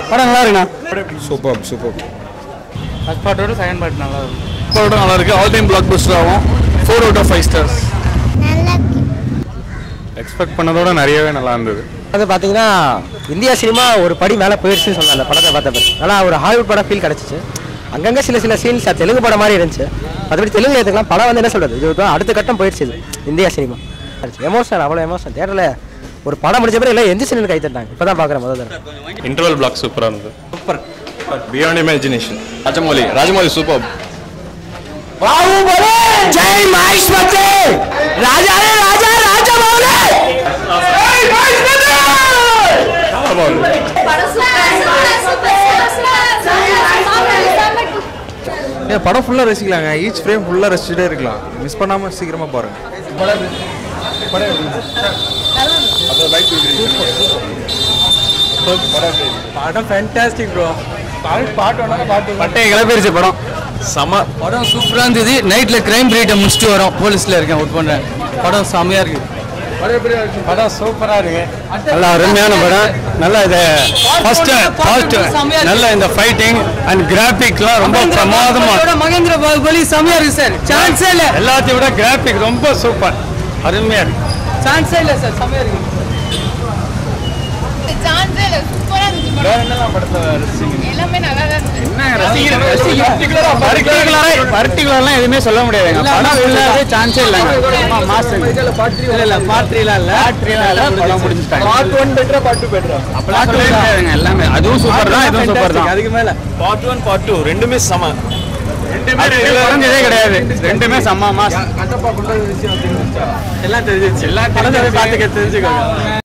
படம் நல்லா இருக்குண்ணா சூப்பர் சூப்பர் ஃபர்ஸ்ட் பார்ட்டோட செகண்ட் பார்ட் நல்லா இருக்கும் படம் நல்லா இருக்கு ஆல் டைம் பிளாக் பஸ்டர் ஆகும் four out of five stars expect பண்ணதோட நிறையவே நல்லா இருந்தது அது பார்த்தீங்கன்னா இந்தியா சினிமா ஒரு படி மேலே போயிடுச்சுன்னு சொல்லலாம் அந்த படத்தை பார்த்த பிறகு நல்லா ஒரு ஹாலிவுட் படம் ஃபீல் கிடச்சிச்சு அங்கங்கே சில சில சீன்ஸ் தெலுங்கு படம் மாதிரி இருந்துச்சு மற்றபடி தெலுங்கு எடுத்துக்கலாம் படம் வந்து என்ன சொல்கிறது இது தான் அடுத்த கட்டம் போயிடுச்சு இது இந்தியா சினிமா எமோஷன் அவ்வளோ எமோஷன் தேட்டரில் ஒரு படம் முடிச்ச பிறகு எல்லாம் எந்த சினிமா கை தட்டாங்க இப்போ தான் பார்க்குறேன் முதல் தடவை இன்டர்வல் பிளாக் சூப்பராக இருந்தது super beyond imagination Rajamouli Rajamouli super Jai Mahishmati ராஜா ராஜா ராஜா ஏன் படம் ஃபுல்லாக ரசிக்கலாங்க ஈச் ஃப்ரேம் ஃபுல்லாக ரசிச்சுட்டே இருக்கலாம் மிஸ் பண்ணாமல் சீக்கிரமாக பாருங்க படம் ஃபேண்டாஸ்டிக் ப்ரோ பாட்டு ஒன்றா பாட்டு பட்டையை கிளப்பிருச்சு படம் செம படம் சூப்பராக இருந்தது நைட்டில் கிரைம் ரேட்டை முடிச்சுட்டு வரோம் போலீஸில் இருக்கேன் ஒர்க் பண்ணுறேன் படம் செம்மையாக இருக்குது படம் சூப்பராக இருக்கு நல்ல அருமையான படம் நல்ல இது ஃபர்ஸ்ட் ஃபர்ஸ்ட் நல்ல இந்த ஃபைட்டிங் அண்ட் கிராபிக்லாம் ரொம்ப பிரமாதமா மகேந்திர பாகுபலி செம்மையாக இருக்கு சார் சான்ஸே இல்லை எல்லாத்தையும் விட கிராபிக் ரொம்ப சூப்பர் அருமையா இருக்கு சான்ஸே இல்லை சார் செம்மையாக இருக்கு சான்ஸே இல்லை சூப்பராக இருந்துச்சு படம் எல்லாமே நல்லா தான் இருந்துச்சு பர்டிகுலர்லாம் எதுவுமே சொல்ல முடியாதுங்க படம் இல்லாத சான்ஸே இல்லைங்க மாசம் இல்லை இல்லை பாட்ரிலாம் இல்லை படம் முடிஞ்சுட்டாங்க பார்ட் ஒன் பெட்டரா பார்ட் டூ பெட்டரா அப்பெல்லாம் சொல்லவே முடியாதுங்க எல்லாமே அதுவும் சூப்பர் தான் இதுவும் சூப்பர் தான் அதுக்கு மேலே பார்ட் ஒன் பார்ட் டூ ரெண்டுமே செம குறைஞ்சதே கிடையாது ரெண்டுமே செம்ம மாசம் கட்டப்பா கொண்டு விஷயம் எல்லாம் தெரிஞ்சிச்சு எல்லாம் படத்தை தெரிஞ்சு பார்த்துக்க தெரிஞ்சுக்கோங்க